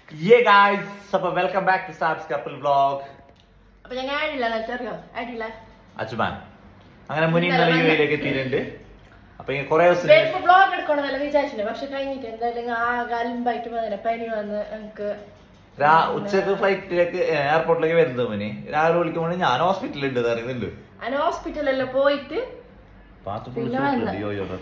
Yeah guys, so welcome back to Sab's Couple Vlog. അപ്പൊ ഞങ്ങൾ ആടില്ല അറിയോ ആടില്ല അച്ചുമാൻ അങ്ങനെ മുനി ഇന്നലെ യു എയിലേക്ക് എത്തിയിട്ടുണ്ട് അപ്പൊ ഇങ്ങനെ കുറെ ദിവസം വരുമ്പോ ബ്ലോഗ് എടുക്കണമെന്നല്ല വിചാരിച്ചില്ല പക്ഷെ കഴിഞ്ഞിട്ട് എന്തായാലും ആ കാലമ്പായിട്ട് വന്നില്ല പനി വന്ന് എനിക്ക് രാ- ഉച്ചക്ക് ഫ്ലൈറ്റിലേക്ക് എയർപോർട്ടിലേക്ക് വരുന്നത് മുനി രാവിലെ വിളിക്കുമ്പോൾ ഞാൻ ഹോസ്പിറ്റലിൽ ഉണ്ട് അറിയുന്നുണ്ട് ഞാൻ ഹോസ്പിറ്റലിലെല്ലാം പോയിട്ട് പാത്തു പിന്നെ വന്ന.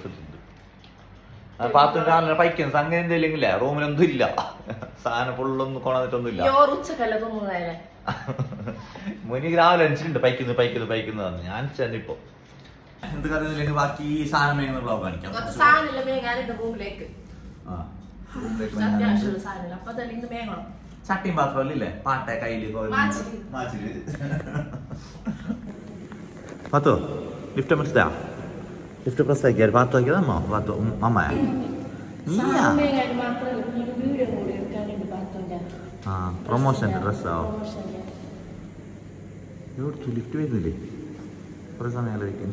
പാത്തു രാവിലെ പൈക്കുന്നു സംഗതി എന്തെങ്കിലില്ല റൂമിലൊന്നും ഇല്ല സാധനം ഫുള്ളൊന്നും കൊണ്ടുവന്നിട്ടൊന്നും ഇല്ല ചോറ് ഉച്ചക്കല്ല തിന്നുന്നതല്ലേ മുനി രാവിലെ അനുസരിച്ചുണ്ട് പൈക്കുന്നു പൈക്കുന്നു പൈക്കുന്നു പറഞ്ഞു ഞാൻ ചെന്നിപ്പോ എന്ത് കറിയില്ലെങ്കിൽ ബാക്കി സാധനം വേണമെന്ന് ബ്ലോഗ് കാണിക്കാം കുറച്ച് സാധനം മേങ്ങാനുണ്ട് റൂമിലേക്ക് ആ. റൂമിലേക്ക് വന്നാൽ അത്യാവശ്യമുള്ള സാധനം അപ്പൊ തന്നെ ഇന്ന് മേങ്ങണം ചട്ടിയും പാത്രമല്ല ഇല്ലേ പാട്ട കയ്യില് മാച്ചില്. മാച്ചില് പാത്തോ ലിഫ്റ്റ് പ്രസ് ലിഫ്റ്റ് പ്രസ് ആക്കിയാൽ പാത്തു ആക്കിയതമ്മോ പാത്തു അമ്മയാ നീയാ സാധനം മേങ്ങാൻ മാത്രമല്ല പിന്നെ വീഡിയോ കൂടി എടുക്കാനുണ്ട് പാത്തോന്റെ ആ പ്രൊമോഷൻ്റെ ഡ്രസ്സാവോ എവിടുത്തു ലിഫ്റ്റ് വരുന്നില്ലേ കുറേ സമയം വെയിറ്റ്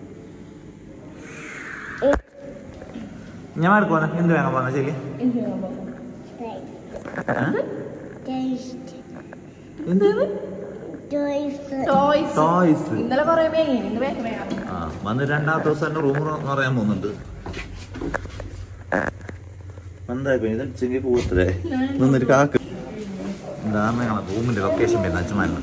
ഞാൻ മാർക്ക് പോന്നെ എന്ത് വേണം പോന്നെ ശരി എന്താണ് ടോയ്സ് ടോയ്സ് ഇന്നലെ കൊറേ മേങ്ങി ഇന്ന് വേഗം മേങ്ങാം ആ വന്ന് രണ്ടാമത്തെ ദിവസം എന്റെ റൂം പറയാൻ പോകുന്നുണ്ട് എന്തായി ഇത് ചെങ്ങി പോകത്തില്ലേ നിന്നൊരു കാക്ക് എന്താണ് ഞങ്ങളെ റൂമിന്റെ ലൊക്കേഷൻ വരുന്ന അച്ഛന്മാരിന്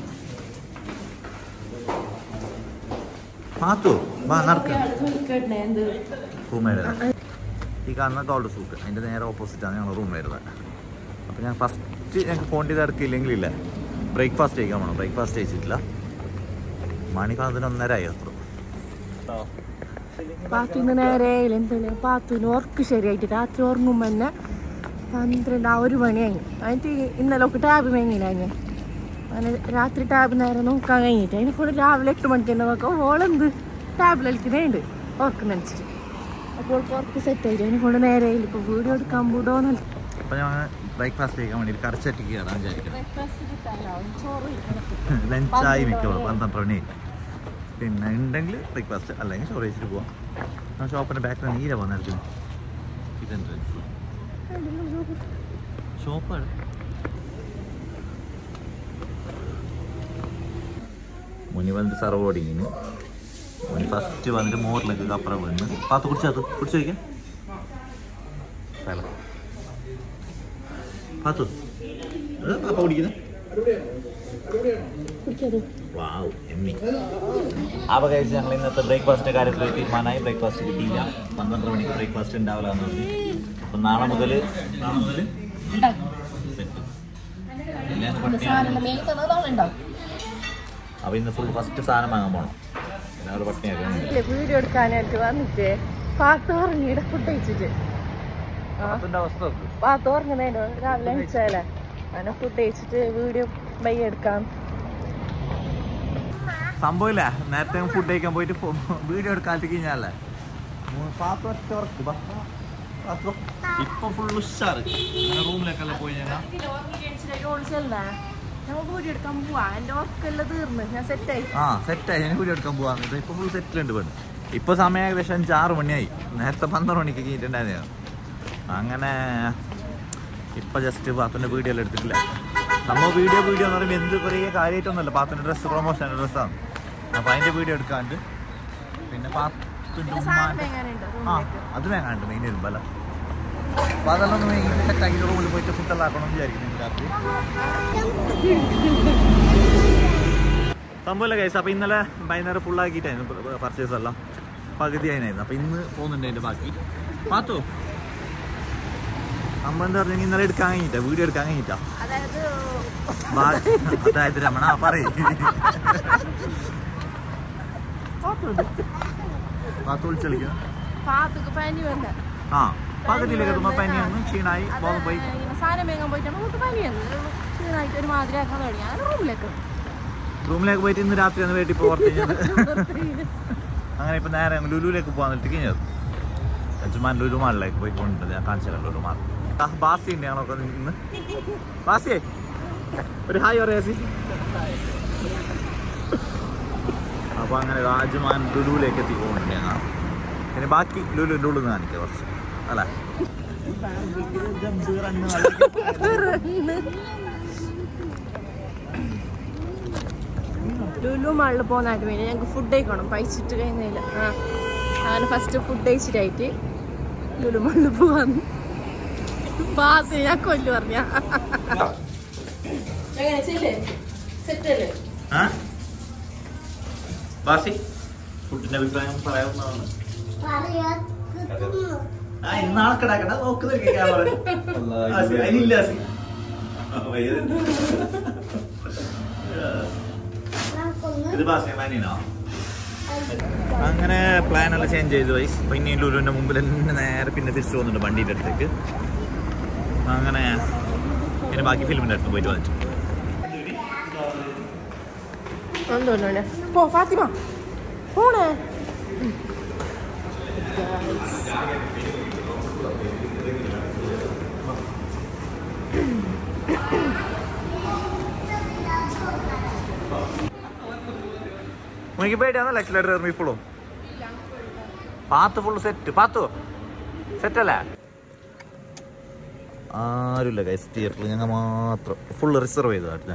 പാത്തു വാ നടക്ക് കേട്ടണേ എന്ത് റൂം വരുന്നത് ഈ കാണുന്ന ഗോൾഡ് സൂട്ട് അതിന്റെ നേരെ ഓപ്പോസിറ്റാണ് ഞങ്ങൾ റൂം വരുന്നത് അപ്പൊ ഞാൻ ഫസ്റ്റ് ഞങ്ങൾക്ക് പോണ്ടി തിരക്കില്ലെങ്കിലില്ല ബ്രേക്ക്ഫാസ്റ്റ് കഴിക്കാൻ പോകണം ബ്രേക്ക്ഫാസ്റ്റ് കഴിച്ചിട്ടില്ല മണി പതിനൊന്നര ആയി അത്ര പാത്തുന്ന് നേരെ എന്താണ് പാത്തുന് ഉറക്ക് ശരിയായിട്ട് രാത്രി ഉറങ്ങുമ്പോ തന്നെ പന്ത്രണ്ട് ആ ഒരു മണിയായി എന്നിട്ട് ഇന്നലെ ഒക്കെ ടാബ് മേങ്ങില്ല ഞാൻ അങ്ങനെ രാത്രി ടാബ് നേരെ നോക്കാൻ കഴിഞ്ഞിട്ട് അതിനെ കൂടെ രാവിലെ എട്ട് മണിക്ക് തന്നെ നോക്കാം ഓളെന്ത് ടാബിൽ കളിക്കുന്നേണ്ട് ഉറക്ക് നനച്ചിട്ട് അപ്പോൾ ഉറക്ക് സെറ്റ് ആയിട്ട് അതിനെ കൊണ്ട് നേരെ ഇപ്പോൾ വീഡിയോ എടുക്കാൻ വിടുമോന്നല്ല അപ്പൊ ഞാൻ ബ്രേക്ക്ഫാസ്റ്റ് കഴിക്കാൻ വേണ്ടി കറച്ചട്ടിക്ക് കയറാൻ വിചാരിക്കുന്നത് ലഞ്ചായി മിക്കവാറും പന്ത്രണ്ട് മണി പിന്നെ ഉണ്ടെങ്കിൽ ബ്രേക്ക്ഫാസ്റ്റ് അല്ലെങ്കിൽ ചോറ് കഴിച്ചിട്ട് പോവാം ആ ഷോപ്പിന്റെ ബാക്കിൽ നീര വന്നിരിക്കുന്നു ഇതെന്ത് ഷോപ്പാണ് മുനി വന്നിട്ട് സർവ് ഓടിക്കുന്നു മുനി ഫസ്റ്റ് വന്നിട്ട് മോറിലേക്ക് കപ്പറ വീണ് പാത്ത് കുടിച്ചത് കുടിച്ചു കഴിക്കാം സ്ഥലം പാത്തു പാപ്പ കുടിക്കുന്നത് കുടിക്കത് വാവ് എമ്മി അപ്പോൾ കഴിച്ച് ഞങ്ങൾ ഇന്നത്തെ ബ്രേക്ക്ഫാസ്റ്റിന്റെ കാര്യത്തിൽ തീരുമാനമായി ബ്രേക്ക്ഫാസ്റ്റ് കിട്ടിയില്ല പന്ത്രണ്ട് മണിക്ക് ബ്രേക്ക്ഫാസ്റ്റ് ഉണ്ടാവില്ല എന്ന് പറഞ്ഞു അപ്പം നാളെ മുതൽ നാളെ മുതൽ സെറ്റ് ഇല്ലാന്ന് പട്ടിണിയാണ് ഉണ്ടാവും അപ്പോൾ ഇന്ന് ഫുൾ ഫസ്റ്റ് സാധനം വാങ്ങാൻ പോകണം എല്ലാവരും പട്ടിണിയാക്കാൻ വീഡിയോ എടുക്കാനായിട്ട് വന്നിട്ട് പാത്ത് ഉറങ്ങിയുടെ ഫുഡ് കഴിച്ചിട്ട് ആ അതിൻ്റെ അവസ്ഥ നോക്ക് പാത്ത് ഉറങ്ങുന്നതിന് രാവിലെ എണിച്ചാലേ അങ്ങനെ ഫുഡ് കഴിച്ചിട്ട് വീഡിയോ ബൈ എടുക്കാം സംഭവമില്ല നേരത്തെ ഫുഡ് കഴിക്കാൻ പോയിട്ട് വീഡിയോ എടുക്കാത്ത കഴിഞ്ഞാലേ പാത്ത് ഒറ്റ ഉറക്ക് ബാ. പാത്ത് ഇപ്പൊ ഫുൾ ഉഷാറ് അങ്ങനെ റൂമിലേക്കെല്ലാം പോയി കഴിഞ്ഞാൽ ഞങ്ങൾ വീഡിയോ എടുക്കാൻ പോവാ എന്റെ ഉറക്കെല്ലാം തീർന്ന് ഞാൻ സെറ്റായി ആ സെറ്റായി ഞാൻ വീഡിയോ എടുക്കാൻ പോവാന്ന് ഇത് ഇപ്പൊ ഫുൾ സെറ്റിലുണ്ട് പെണ്ണ് ഇപ്പൊ സമയം ഏകദേശം അഞ്ച് ആറ് മണിയായി നേരത്തെ പന്ത്രണ്ട് മണിക്ക് കഴിഞ്ഞിട്ടുണ്ടായിരുന്നു അങ്ങനെ ഇപ്പൊ ജസ്റ്റ് പാത്തിന്റെ വീഡിയോ എല്ലാം എടുത്തിട്ടില്ല നമ്മൾ വീഡിയോ വീഡിയോ എന്ന് പറയുമ്പോൾ എന്ത് കുറേ കാര്യമായിട്ടൊന്നുമല്ല പാത്തിന്റെ ഡ്രസ്സ് പ്രൊമോഷൻ ഡ്രസ്സാണ് അപ്പൊ അതിന്റെ വീഡിയോ എടുക്കാണ്ട് പിന്നെ പാത്തിന്റെ ഉമ്മാന്റെ ആ അത് വേങ്ങാണ്ട് മെയിൻ വരുമ്പല്ല അപ്പൊ അതെല്ലാം ഒന്ന് മെയിൻ സെറ്റാക്കി റൂമിൽ പോയിട്ട് ഫുഡെല്ലാം ആക്കണം എന്ന് വിചാരിക്കുന്നു രാത്രി സംഭവമില്ല കൈസ് അപ്പൊ ഇന്നലെ വൈകുന്നേരം ഫുൾ ആക്കിയിട്ടായിരുന്നു പർച്ചേസ് എല്ലാം പകുതി ആയിരുന്നു അപ്പൊ ഇന്ന് പോകുന്നുണ്ട് അതിന്റെ ബാക്കി പാത്തു അമ്മ എന്താ പറഞ്ഞു ഇന്നലെ എടുക്കാൻ കഴിഞ്ഞിട്ടാ വീഡിയോ എടുക്കാൻ കഴിഞ്ഞിട്ടാ അതായത് ബാ- അതായത് രമണ പറയും പാത്തു വിളിച്ചളിക്കുക പാത്തുക്ക് പനി വന്ന ആ പകുതിയിലേക്ക് എത്തുമ്പോ പനി വന്നു ക്ഷീണായി ബോധം പോയി സാധനം വേഗം പോയിട്ട് നമുക്ക് പനി വന്നു ക്ഷീണമായിട്ട് ഒരു മാതിരി ആക്കാൻ തുടങ്ങി ഞാൻ റൂമിലേക്ക് റൂമിലേക്ക് പോയിട്ട് ഇന്ന് രാത്രി ഒന്ന് വീട്ടിൽ പോർത്ത് അങ്ങനെ ഇപ്പൊ നേരെ ലുലുവിലേക്ക് പോകാൻ നിന്നിട്ട് കഴിഞ്ഞത് അജുമാൻ ലുലു മാളിലേക്ക് പോയി കൊണ്ടിട്ട് ഞാൻ കാണിച്ചു ലുലു മാൾ ബാസി ഉണ്ട് ഞങ്ങളൊക്കെ നിന്ന് ബാസിയേ ഒരു ഹായ് പറയാസി അപ്പൊ അങ്ങനെ രാജുമാൻ ലുലുവിലേക്ക് എത്തി പോകുന്നുണ്ട് ഞങ്ങൾ പിന്നെ ബാക്കി ലുലുവിൻ്റെ ഉള്ളിൽ നിന്ന് കാണിക്കാം കുറച്ച് അല്ലേ ലുലു മാളിൽ പോകുന്നതായിട്ട് വേണ്ടി ഞങ്ങൾക്ക് ഫുഡ് കഴിക്കണം പൈച്ചിട്ട് കഴിഞ്ഞില്ല ആ അങ്ങനെ ഫസ്റ്റ് ഫുഡ് കഴിച്ചിട്ടായിട്ട് ലുലു മാളിൽ പോവാന്ന് ബാസ് ഞാൻ കൊല്ലു പറഞ്ഞ സെറ്റല്ലേ ആ? ബാസി ഫുഡിന്റെ അഭിപ്രായം പറയാവുന്നതാണ് ആ ഇന്ന് നാളെ കിടാക്കണ്ട നോക്കുന്നത് ക്യാമറ അതിനില്ല ആസി. ആ, വയ്യ. ഇത് ബാസി മാനിനോ അങ്ങനെ പ്ലാൻ എല്ലാം ചേഞ്ച് ചെയ്തു വൈസ് പിന്നെ ഈ ലുലുവിന്റെ മുമ്പിൽ തന്നെ നേരെ പിന്നെ തിരിച്ചു പോകുന്നുണ്ട് വണ്ടീൻ്റെ അടുത്തേക്ക് അങ്ങനെ പിന്നെ ബാക്കി ഫിലിമിന്റെ അടുത്ത് പോയിട്ട് വന്നിട്ട് എന്തോന്നെ പോ ഫാത്തിമ പോണേ എനിക്ക് പേടിയാണല്ലോ ആക്സിലേറ്റർ കയറുമ്പോൾ ഇപ്പോഴും പാത്ത് ഫുള്ള് സെറ്റ് പാത്തു സെറ്റ് അല്ലേ ആരുമില്ല ഗൈസ് തിയേറ്ററിൽ ഞങ്ങൾ മാത്രം ഫുള്ള് റിസർവ് ചെയ്തു അടുത്ത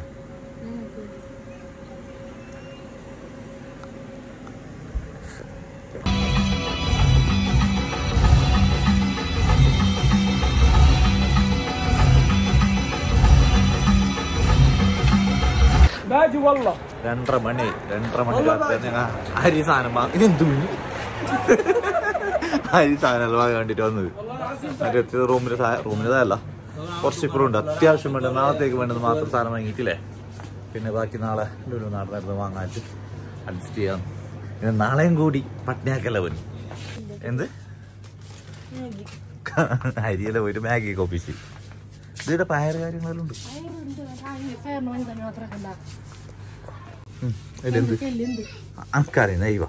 രണ്ടര മണി രണ്ടര മണി കാലത്ത് ഞങ്ങൾ അരി സാധനം വാങ്ങി ഇതെന്തു അരി സാധനം വാങ്ങാൻ വേണ്ടിട്ട് വന്നത് മറ്റേ എത്തിയത് റൂമിൽ റൂമിലേതല്ല കുറച്ച് ഇപ്പുറമുണ്ട് അത്യാവശ്യം വേണ്ടത് നാളത്തേക്ക് വേണ്ടത് മാത്രം സാധനം വാങ്ങിയിട്ടില്ലേ പിന്നെ ബാക്കി നാളെ ലുലു നാട്ടിനടുത്ത് വാങ്ങാറ്റ് അഡ്ജസ്റ്റ് ചെയ്യാം പിന്നെ നാളെയും കൂടി പട്ടിണിയാക്കല്ല പോലും എന്ത് അരിയല്ല പോയിട്ട് മാഗി കോപ്പീസ് ഇതിയുടെ പയറ് കാര്യങ്ങളെല്ലാം ഉണ്ട് ഉം, ഇതിലെന്ത് അനക്കറിയുന്ന അയ്യോ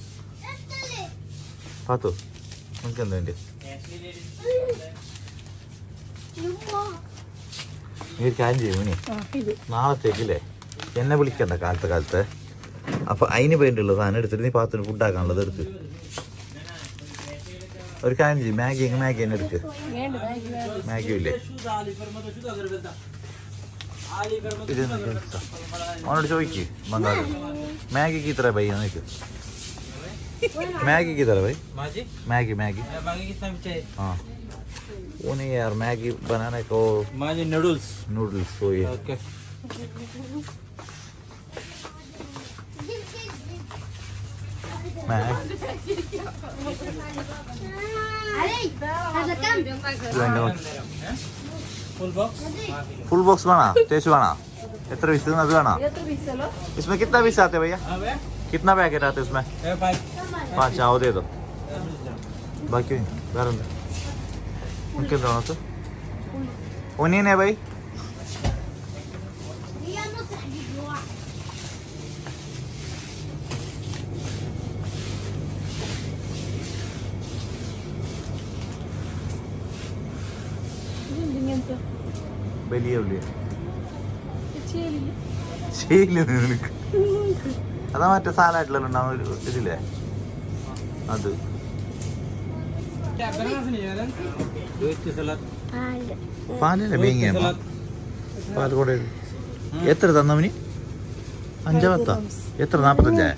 പാത്തു നമുക്ക് എന്താ വേണ്ടി നീ ഒരു കാര്യം ചെയ്യും ഇനി ഇത് നാളത്തേക്കില്ലേ എന്നെ വിളിക്കണ്ട കാലത്തെ കാലത്ത് അപ്പൊ അതിന് വേണ്ടിയുള്ള സാധനം എടുത്തിട്ട് നീ പാത്തിന് ഫുഡാക്കാനുള്ളത് എടുക്ക് ഒരു കാര്യം ചെയ്യും മാഗി എങ്ങ് മാഗി തന്നെ എടുക്ക് വേണ്ട ബാഗ് വേണ്ട മാഗി ഇല്ലേ ഇത് അവനോട് ചോദിക്ക് ബംഗാളി മാഗിക്ക് ഇത്ര പൈ നിനക്ക് मैगी किधर है भाई माजी मैगी मैगी माजी कितना भी चाहिए हाँ वो नहीं यार मैगी बनाने को माजी नूडल्स नूडल्स वो ये okay Maggi full box full box बना टेस्ट बना इतना पीस അത് വേണോ എത്ര പീസല്ലോ इसमें कितना पीस आते हैं भैया हाँ भैया कितना पैकेट आते हैं उसमें ए फाइव पाँच आओ दे दो ബാക്കി വേറെ ഉണ്ട് നമുക്ക് എന്താണോ സർ ഒനിയനെ ബൈ ഇങ്ങനത്തെ വലിയ ഉള്ളിയ ചേലില്ല ശരിയില്ല നിനക്ക് അതാ മറ്റേ സാലായിട്ടുള്ള ഉണ്ടാവുന്ന ഒരു ഇതില്ലേ അത് क्या करना है नहीं यार दो इसकी सलाद പാലല്ലേ दो इसकी ബീങ്ങിയ सलाद പാൽ കൂടെ എത്ര തന്നവന് അഞ്ചാവത്ത എത്ര നാപ്പത്തഞ്ചായ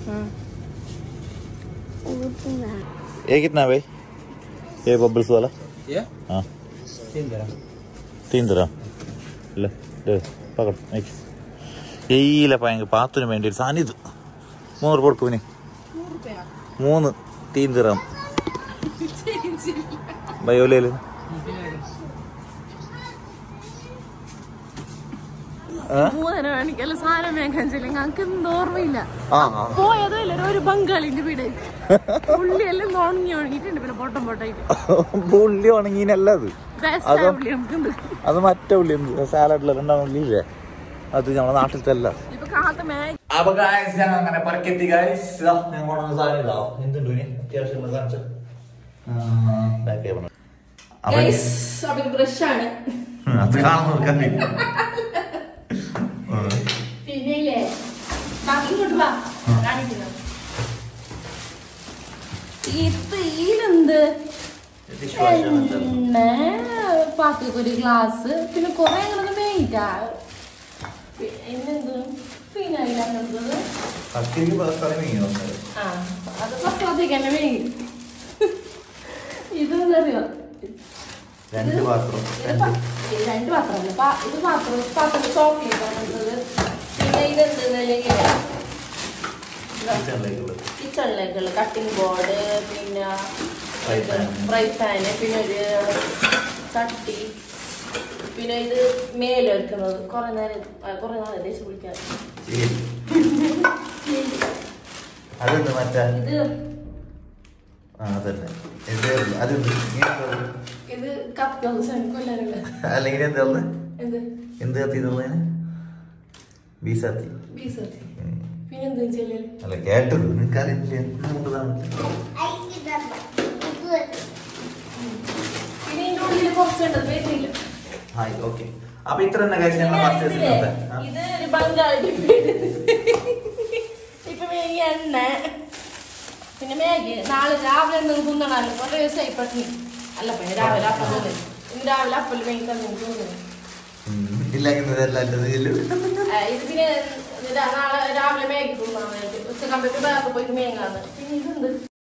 ये कितना भाई ये बबल्स वाला ये हाँ तीन तरह तीन तरह ले ले पकड़ एक ഏയില ഭയങ്കര പാത്തിന് വേണ്ടി ഒരു സാധനം ഇത് മൂന്ന് രൂപ കൊടുക്കും ഇനി മൂന്ന് തീൻ തിറാം ബയോലയില് മൂന്നര മണിക്കെല്ലാം സാധനം വേഗം ചെല്ലും ഞങ്ങൾക്ക് എന്ത് ഓർമ്മയില്ല ആ ആ പോയതോ ഇല്ല ഒരു ബംഗാളിന്റെ വീട് ഉള്ളിയെല്ലാം ഉണങ്ങി ഉണങ്ങിയിട്ടുണ്ട് പിന്നെ പൊട്ടം പൊട്ടായിട്ട് ഉള്ളി ഉണങ്ങിനല്ല അത് ബെസ്റ്റ് അതോ? ഉള്ളി നമുക്കുണ്ട് അത് മറ്റേ ഉള്ളി സാലഡിലെല്ലാം ഉണ്ടാവുന്ന ഉള്ളി ഇല്ലേ അത് നമ്മളെ നാട്ടിലത്തെ അല്ല ഇപ്പൊ കാലത്ത് മാഗി അപ്പൊ ഗായ്സ് ഞങ്ങൾ അങ്ങനെ പറക്കെത്തി ഗായ്സ് ഇതാ ഞാൻ കൊണ്ടുവന്ന സാധനം ഇതാ എന്തുണ്ട് ഇനി അത്യാവശ്യം കാണിച്ചു ബാക്ക് ചെയ്യണം അവൻ ബ്രഷ് ആണ് അത് കാണുന്നവർക്കല്ലേ പിന്നെ ഇല്ലേ ഇങ്ങോട്ട് വാ കാണിക്കുന്നു ഈ തീരെന്ത് എണ്ണ പാത്രക്ക് ഒരു ഗ്ലാസ് പിന്നെ കുറെ അങ്ങനെ മേയിട്ടാ പിന്നെന്ത് ഫീനായില്ലാത്തത് പത്തിരിക്ക് പലസ്ഥലം വീങ്ങി വന്നത് ആ അത് പത്രത്തേക്ക് തന്നെ മേയി ഇതെന്തറിയോ രണ്ട് പാത്രം ഇത് രണ്ട് പ- ഇത് രണ്ട് പാത്രമല്ല പാ- ഇത് പാത്രം പാത്രം ചോക്ലേറ്റ് ആണ് പിന്നെ ഇതെന്തെന്നല്ലെങ്കിൽ കിച്ചണിലേക്കുള്ളത് കിച്ചണിലേക്കുള്ള കട്ടിംഗ് ബോർഡ് പിന്നെ Fry pan. ഫ്രൈ പാന് പിന്നെ ഒരു ചട്ടി പിന്നെ ഇത് മേലെ വെക്കുന്നത് കുറെ നേരം ആ, കുറെ നാളെ ദേശം പിടിക്കാൻ ശരി അതെന്ത് മറ്റാ ഇത് ആ അതന്നെ എന്ത് അതെന്ത് ഇങ്ങനത്തെ ഇത് കപ്പ് കൊല്ലാനുള്ള അല്ലെങ്കിൽ എന്താ ഉള്ളത് എന്ത് എന്ത് കത്തി എന്നുള്ളതിന് ബീസാത്തി ബീസ് പിന്നെ എന്ത് ചെല്ലൽ അല്ല കേട്ടത് നിങ്ങൾക്ക് അറിയില്ല നമുക്കതാണ് പിന്നെ ഇതിന്റെ ഉള്ളിൽ കുറച്ചുണ്ട് വരുന്നില്ല ഹായ് ഓക്കെ അപ്പൊ ഇത്ര തന്നെ കഴിച്ച് ഞങ്ങൾ പർച്ചേസ് ഇതില്ലേ, ചെയ്യുന്നത് ഇത് ഒരു ബംഗാളി ഇപ്പൊ മേഗി എണ്ണ പിന്നെ മാഗി നാളെ രാവിലെ എന്തെങ്കിലും തിന്നണല്ലോ കുറെ ദിവസമായി പട്ടിണി അല്ല പിന്നെ രാവിലെ അപ്പം തിന്നു ഇന്ന് രാവിലെ അപ്പം മേഗി തന്നെ തോന്നുന്നു ഇല്ലെങ്കിൽ ഇതെല്ലാം എൻ്റെ ഇതിലും ഇത് പിന്നെ ഇത് രാ- നാളെ രാവിലെ മേഗി തിന്നാൻ വേണ്ടി ഉച്ചക്കമ്പേക്ക് വേറെ പോയിട്ട് മേങ്ങാന്ന് പിന്നെ ഇതെന്ത്